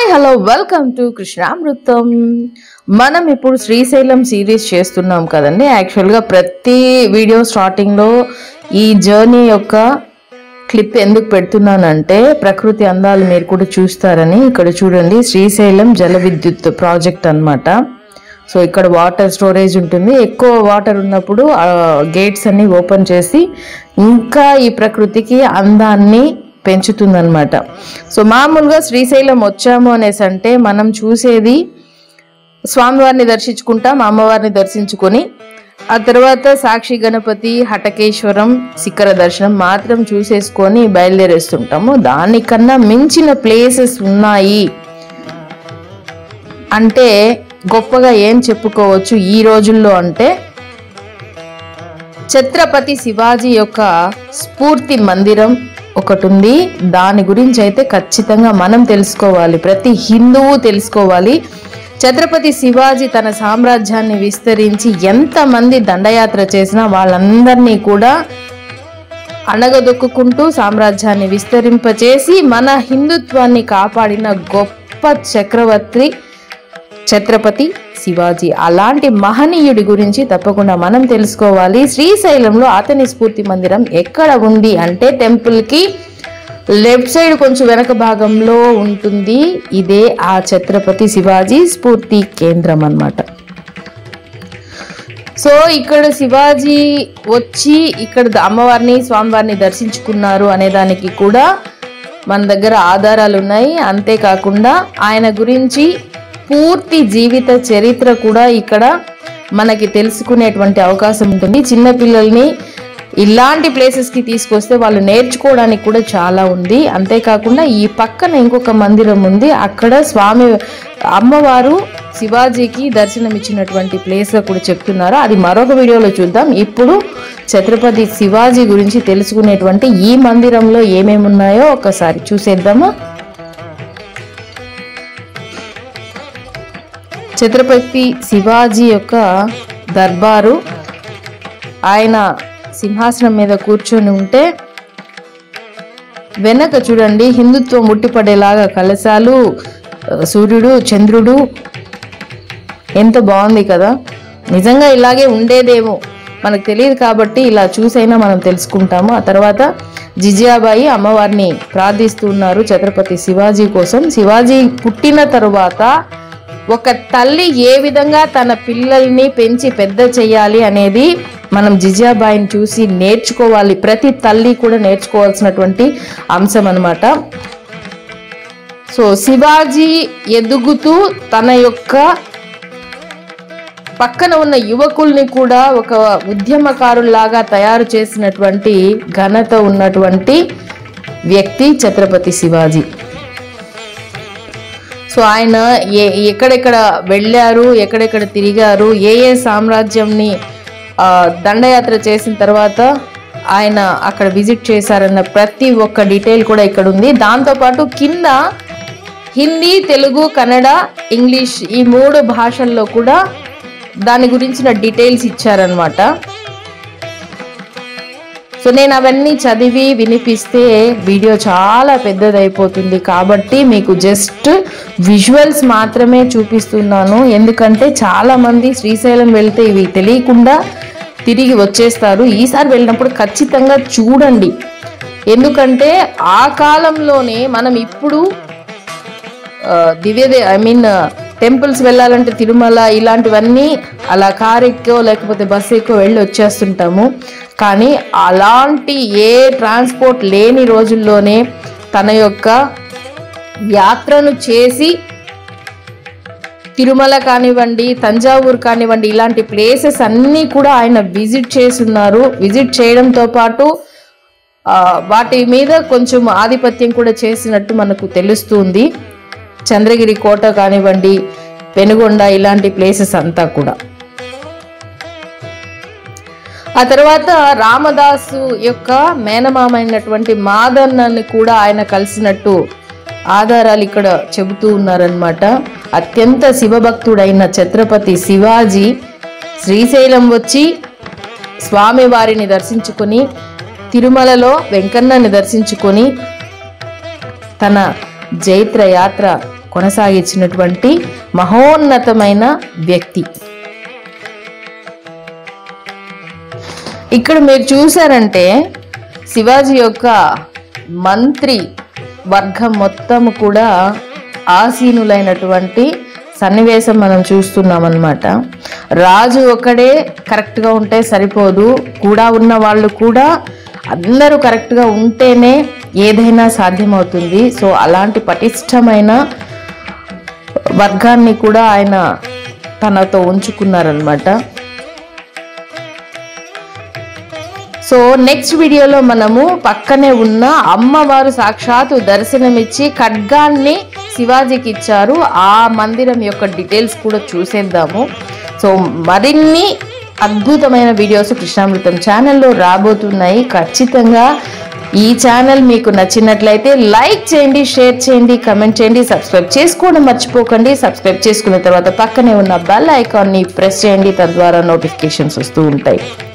hi hello welcome to Krishnamrutham మనం ఇప్పుడు Srisailam series చేస్తున్నాం కదండి యాక్చువల్గా ప్రతి వీడియో స్టార్టింగ్లో ఈ జర్నీ యొక్క క్లిప్ ఎందుకు పెడుతున్నానంటే ప్రకృతి అందాలు మీరు కూడా చూస్తారని ఇక్కడ చూడండి శ్రీశైలం జల విద్యుత్ ప్రాజెక్ట్ అన్నమాట సో ఇక్కడ వాటర్ స్టోరేజ్ ఉంటుంది ఎక్కువ వాటర్ ఉన్నప్పుడు గేట్స్ అన్ని ఓపెన్ చేసి ఇంకా ఈ ప్రకృతికి అందాన్ని పెంచుతుందన్నమాట సో మామూలుగా శ్రీశైలం వచ్చాము అనేసి అంటే మనం చూసేది స్వామివారిని దర్శించుకుంటాం అమ్మవారిని దర్శించుకొని ఆ తర్వాత సాక్షి గణపతి హటకేశ్వరం శిఖర దర్శనం మాత్రం చూసేసుకొని బయలుదేరేస్తుంటాము దానికన్నా మించిన ప్లేసెస్ ఉన్నాయి అంటే గొప్పగా ఏం చెప్పుకోవచ్చు ఈ రోజుల్లో అంటే ఛత్రపతి శివాజీ యొక్క స్ఫూర్తి మందిరం ఒకటి ఉంది దాని గురించి అయితే ఖచ్చితంగా మనం తెలుసుకోవాలి ప్రతి హిందువు తెలుసుకోవాలి ఛత్రపతి శివాజీ తన సామ్రాజ్యాన్ని విస్తరించి ఎంతమంది దండయాత్ర చేసినా వాళ్ళందరినీ కూడా అణగదొక్కుంటూ సామ్రాజ్యాన్ని విస్తరింపచేసి మన హిందుత్వాన్ని కాపాడిన గొప్ప చక్రవర్తి ఛత్రపతి శివాజీ అలాంటి మహనీయుడి గురించి తప్పకుండా మనం తెలుసుకోవాలి శ్రీశైలంలో అతని స్ఫూర్తి మందిరం ఎక్కడ ఉంది అంటే టెంపుల్కి లెఫ్ట్ సైడ్ కొంచెం వెనక భాగంలో ఉంటుంది ఇదే ఆ ఛత్రపతి శివాజీ స్ఫూర్తి కేంద్రం అన్నమాట సో ఇక్కడ శివాజీ వచ్చి ఇక్కడ అమ్మవారిని స్వామివారిని దర్శించుకున్నారు అనే దానికి కూడా మన దగ్గర ఆధారాలు ఉన్నాయి అంతేకాకుండా ఆయన గురించి పూర్తి జీవిత చరిత్ర కూడా ఇక్కడ మనకి తెలుసుకునేటువంటి అవకాశం ఉంటుంది చిన్నపిల్లల్ని ఇలాంటి ప్లేసెస్కి తీసుకొస్తే వాళ్ళు నేర్చుకోవడానికి కూడా చాలా ఉంది అంతేకాకుండా ఈ పక్కన ఇంకొక మందిరం ఉంది అక్కడ స్వామి అమ్మవారు శివాజీకి దర్శనం ఇచ్చినటువంటి ప్లేస్గా కూడా చెప్తున్నారు అది మరొక వీడియోలో చూద్దాం ఇప్పుడు ఛత్రపతి శివాజీ గురించి తెలుసుకునేటువంటి ఈ మందిరంలో ఏమేమి ఉన్నాయో ఒకసారి చూసేద్దామా ఛత్రపతి శివాజీ యొక్క దర్బారు ఆయన సింహాసనం మీద కూర్చొని ఉంటే వెనక చూడండి హిందుత్వం ముట్టిపడేలాగా కలశాలు ఆ, సూర్యుడు చంద్రుడు ఎంత బాగుంది కదా నిజంగా ఇలాగే ఉండేదేమో మనకు తెలియదు కాబట్టి ఇలా చూసైనా మనం తెలుసుకుంటాము ఆ తర్వాత జిజియాబాయి అమ్మవారిని ప్రార్థిస్తున్నారు ఛత్రపతి శివాజీ కోసం శివాజీ పుట్టిన తరువాత ఒక తల్లి ఏ విధంగా తన పిల్లల్ని పెంచి పెద్ద చేయాలి అనేది మనం జిజియాబాయిని చూసి నేర్చుకోవాలి ప్రతి తల్లి కూడా నేర్చుకోవాల్సినటువంటి అంశం అన్నమాట సో శివాజీ ఎదుగుతూ తన యొక్క పక్కన ఉన్న యువకుల్ని కూడా ఒక ఉద్యమకారుల్లాగా తయారు చేసినటువంటి ఘనత ఉన్నటువంటి వ్యక్తి ఛత్రపతి శివాజీ సో ఆయన ఏ ఎక్కడెక్కడ వెళ్ళారు ఎక్కడెక్కడ తిరిగారు ఏ ఏ సామ్రాజ్యంని ఆ, దండయాత్ర చేసిన తర్వాత ఆయన అక్కడ విజిట్ చేశారన్న ప్రతి ఒక్క డీటెయిల్ కూడా ఇక్కడ ఉంది దాంతోపాటు కింద హిందీ తెలుగు కన్నడ ఇంగ్లీష్ ఈ మూడు భాషల్లో కూడా దాని గురించిన డీటెయిల్స్ ఇచ్చారనమాట సో నేను అవన్నీ చదివి వినిపిస్తే వీడియో చాలా పెద్దదైపోతుంది కాబట్టి మీకు జస్ట్ విజువల్స్ మాత్రమే చూపిస్తున్నాను ఎందుకంటే చాలా మంది శ్రీశైలం వెళ్తే ఇవి తెలియకుండా తిరిగి వచ్చేస్తారు ఈసారి వెళ్ళినప్పుడు ఖచ్చితంగా చూడండి ఎందుకంటే ఆ కాలంలోనే మనం ఇప్పుడు ఆ, దివ్యదే ఐ మీన్ టెంపుల్స్ వెళ్ళాలంటే తిరుమల ఇలాంటివన్నీ అలా కార్ ఎక్కో లేకపోతే బస్సు ఎక్కో వెళ్ళి వచ్చేస్తుంటాము కానీ అలాంటి ఏ ట్రాన్స్పోర్ట్ లేని రోజుల్లోనే తన యొక్క యాత్రను చేసి తిరుమల కానివ్వండి తంజావూరు కానివ్వండి ఇలాంటి ప్లేసెస్ అన్నీ కూడా ఆయన విజిట్ చేస్తున్నారు విజిట్ చేయడంతో పాటు ఆ, వాటి మీద కొంచెం ఆధిపత్యం కూడా చేసినట్టు మనకు తెలుస్తుంది చంద్రగిరి కోట కానివ్వండి పెనుగొండ ఇలాంటి ప్లేసెస్ అంతా కూడా ఆ తర్వాత రామదాసు యొక్క మేనమామ అయినటువంటి మాదన్నని కూడా ఆయన కలిసినట్టు ఆధారాలు ఇక్కడ చెబుతూ ఉన్నారనమాట అత్యంత శివభక్తుడైన ఛత్రపతి శివాజీ శ్రీశైలం వచ్చి స్వామివారిని దర్శించుకొని తిరుమలలో వెంకన్నని దర్శించుకొని తన జైత్ర యాత్ర కొనసాగించినటువంటి మహోన్నతమైన వ్యక్తి ఇక్కడ మీరు చూసారంటే శివాజీ యొక్క మంత్రి వర్గం మొత్తం కూడా ఆసీనులైనటువంటి సన్నివేశం మనం చూస్తున్నాం అన్నమాట రాజు ఒక్కడే కరెక్ట్గా ఉంటే సరిపోదు కూడా ఉన్న వాళ్ళు కూడా అందరూ కరెక్ట్గా ఉంటేనే ఏదైనా సాధ్యమవుతుంది సో అలాంటి పటిష్టమైన వర్గాన్ని కూడా ఆయన తనతో ఉంచుకున్నారనమాట సో నెక్స్ట్ వీడియోలో మనము పక్కనే ఉన్న అమ్మవారు సాక్షాత్తు దర్శనమిచ్చి ఖడ్గాన్ని శివాజీకి ఇచ్చారు ఆ మందిరం యొక్క డీటెయిల్స్ కూడా చూసేద్దాము సో మరిన్ని అద్భుతమైన వీడియోస్ కృష్ణామృతం ఛానల్లో రాబోతున్నాయి ఖచ్చితంగా ఈ ఛానల్ మీకు నచ్చినట్లయితే లైక్ చేయండి షేర్ చేయండి కమెంట్ చేయండి సబ్స్క్రైబ్ చేసుకోవడం మర్చిపోకండి సబ్స్క్రైబ్ చేసుకున్న తర్వాత పక్కనే ఉన్న బెల్ ఐకాన్ని ప్రెస్ చేయండి తద్వారా నోటిఫికేషన్స్ వస్తూ ఉంటాయి